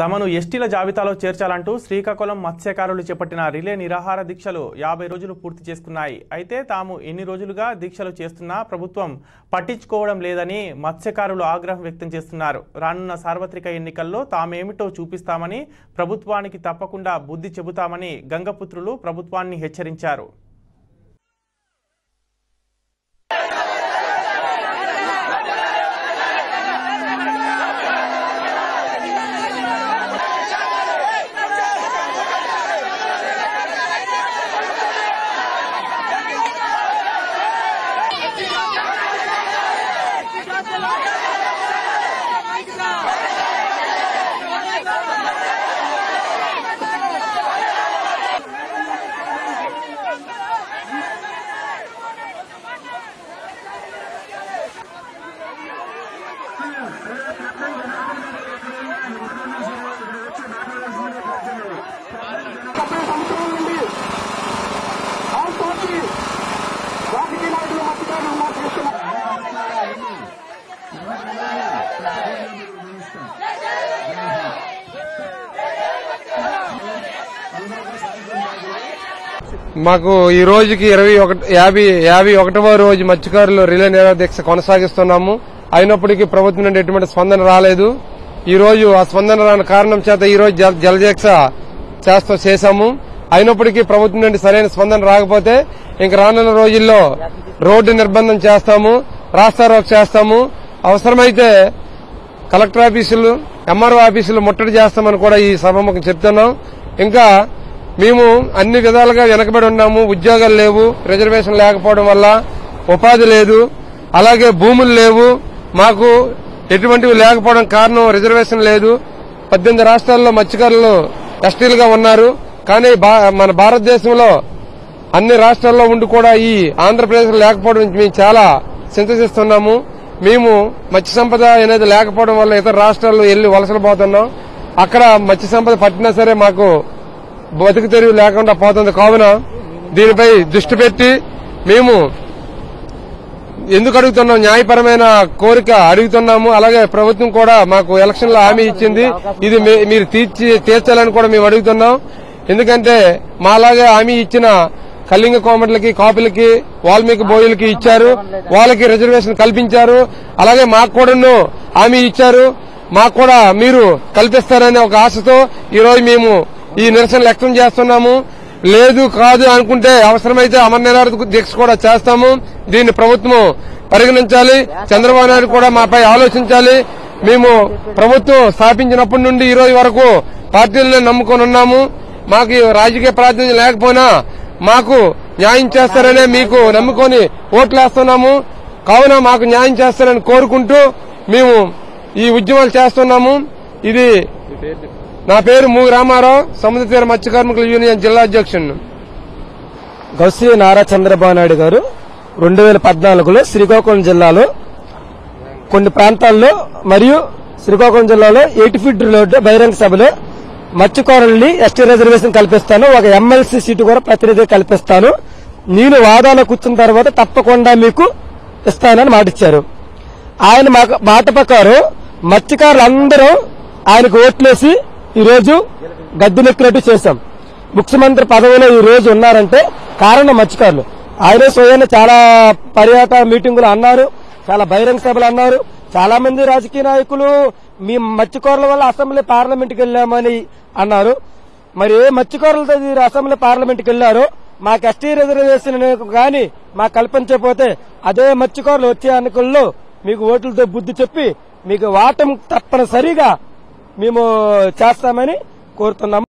తమను ఎస్టీల జాబితాలో చేర్చాలంటూ శ్రీకాకుళం మత్స్యకారులు చేపట్టిన రిలే నిరాహార దీక్షలు యాభై రోజులు పూర్తి చేసుకున్నాయి అయితే తాము ఎన్ని రోజులుగా దీక్షలు చేస్తున్నా ప్రభుత్వం పట్టించుకోవడం లేదని మత్స్యకారులు ఆగ్రహం వ్యక్తం చేస్తున్నారు రానున్న సార్వత్రిక ఎన్నికల్లో తామేమిటో చూపిస్తామని ప్రభుత్వానికి తప్పకుండా బుద్ధి చెబుతామని గంగపుత్రులు ప్రభుత్వాన్ని హెచ్చరించారు మాకు ఈ రోజుకి ఇరవై ఒకటి యాభై యాభై ఒకటవ రోజు మత్స్యకారులు రిలే నిరాదీక్ష కొనసాగిస్తున్నాము అయినప్పటికీ ప్రభుత్వం నుండి ఎటువంటి స్పందన రాలేదు ఈ రోజు ఆ స్పందన రాని కారణం చేత ఈ రోజు జల- జలదీక్ష చేస్తూ చేశాము అయినప్పటికీ ప్రభుత్వం నుండి సరైన స్పందన రాకపోతే ఇంక రానున్న రోజుల్లో రోడ్డు నిర్బంధం చేస్తాము రాస్తారోక్ చేస్తాము అవసరమైతే కలెక్టర్ ఆఫీసులు ఎంఆర్ఓ ఆఫీసులు ముట్టడి చేస్తామని కూడా ఈ సభముఖం చెప్తున్నాం ఇంకా మేము అన్ని విధాలుగా వెనకబడి ఉన్నాము ఉద్యోగాలు లేవు రిజర్వేషన్ లేకపోవడం వల్ల ఉపాధి లేదు అలాగే భూములు లేవు మాకు ఎటువంటివి లేకపోవడం కారణం రిజర్వేషన్ లేదు పద్దెనిమిది రాష్ట్రాల్లో మత్స్యకారులు ఎస్టీలుగా ఉన్నారు కానీ భా- మన భారతదేశంలో అన్ని రాష్ట్రాల్లో ఉండి కూడా ఈ ఆంధ్రప్రదేశ్ లేకపోవడం నుంచి మేము చాలా చింతచిస్తున్నాము మేము మత్స్య సంపద అనేది లేకపోవడం వల్ల ఇతర రాష్ట్రాల్లో వెళ్లి వలసలు పోతున్నాం అక్కడ మత్స్య సంపద పట్టినా సరే మాకు బతుకు తెరువు లేకుండా పోతుంది కావున దీనిపై దృష్టి పెట్టి మేము ఎందుకు అడుగుతున్నాం న్యాయపరమైన కోరిక అడుగుతున్నాము అలాగే ప్రభుత్వం కూడా మాకు ఎలక్షన్ లో హామీ ఇచ్చింది ఇది మీ- మీరు తీర్చి తీర్చాలని కూడా మేము అడుగుతున్నాం ఎందుకంటే మాలాగే హామీ ఇచ్చిన కళింగ కోమట్లకి కాపులకి వాల్మీకి బోయిలకి ఇచ్చారు వాళ్ళకి రిజర్వేషన్ కల్పించారు అలాగే మాకు కూడాను హామీ ఇచ్చారు మాకు కూడా మీరు కల్పిస్తారనే ఒక ఆశతో ఈ రోజు మేము ఈ నిరసన వ్యక్తం చేస్తున్నాము లేదు కాదు అనుకుంటే అవసరమైతే అమర నిరాహార దీక్ష కూడా చేస్తాము దీన్ని ప్రభుత్వం పరిగణించాలి చంద్రబాబు నాయుడు కూడా మాపై ఆలోచించాలి మేము ప్రభుత్వం స్థాపించినప్పటి నుండి ఈ రోజు వరకు పార్టీలను నమ్ముకొని ఉన్నాము మాకు ఈ రాజకీయ ప్రాతినిధ్యం లేకపోయినా మాకు న్యాయం చేస్తారనే మీకు నమ్ముకొని ఓట్లు వేస్తున్నాము కావున మాకు న్యాయం చేస్తారని కోరుకుంటూ మేము ఈ ఉద్యమాలు చేస్తున్నాము ఇది నా పేరు మూగి రామారావు సముద్ర తీర మత్స్య కార్మికుల యూనియన్ జిల్లా అధ్యక్షుడు గౌశ్రీ నారా చంద్రబాబు నాయుడు గారు రెండు వేల పద్నాలుగులో శ్రీకాకుళం జిల్లాలో కొన్ని ప్రాంతాల్లో మరియు శ్రీకాకుళం జిల్లాలో ఎయిట్ ఫీట్ రోడ్డు బహిరంగ సభలో మత్స్యకారుల్ని ఎస్టీ రిజర్వేషన్ కల్పిస్తాను ఒక ఎమ్మెల్సీ సీటు కూడా ప్రతినిధి కల్పిస్తాను నేను వాదాలో కూర్చున్న తర్వాత తప్పకుండా మీకు ఇస్తానని మాటిచ్చారు ఆయన మాకు మాట ప్రకారం మత్స్యకారులందరూ ఆయనకు ఓట్లేసి ఈ రోజు గద్దెనెక్కినట్టు చేశాం ముఖ్యమంత్రి పదవిలో ఈ రోజు ఉన్నారంటే కారణం మత్స్యకారులు ఆయనే స్వయాన్ని చాలా పర్యాటక మీటింగులు అన్నారు చాలా బహిరంగ సభలు అన్నారు చాలా మంది రాజకీయ నాయకులు మీ మత్స్యకారుల వల్ల అసెంబ్లీ పార్లమెంట్కి వెళ్ళామని అన్నారు మరి ఏ మత్స్యకారులతో మీరు అసెంబ్లీ పార్లమెంట్కి వెళ్ళారో మాకు ఎస్టీ రిజర్వేషన్ కానీ మాకు కల్పించకపోతే అదే మత్స్యకారులు వచ్చే ఎన్నికల్లో మీకు ఓట్లతో బుద్ధి చెప్పి మీకు వాటం తప్పనిసరిగా మేము చేస్తామని కోరుతున్నాము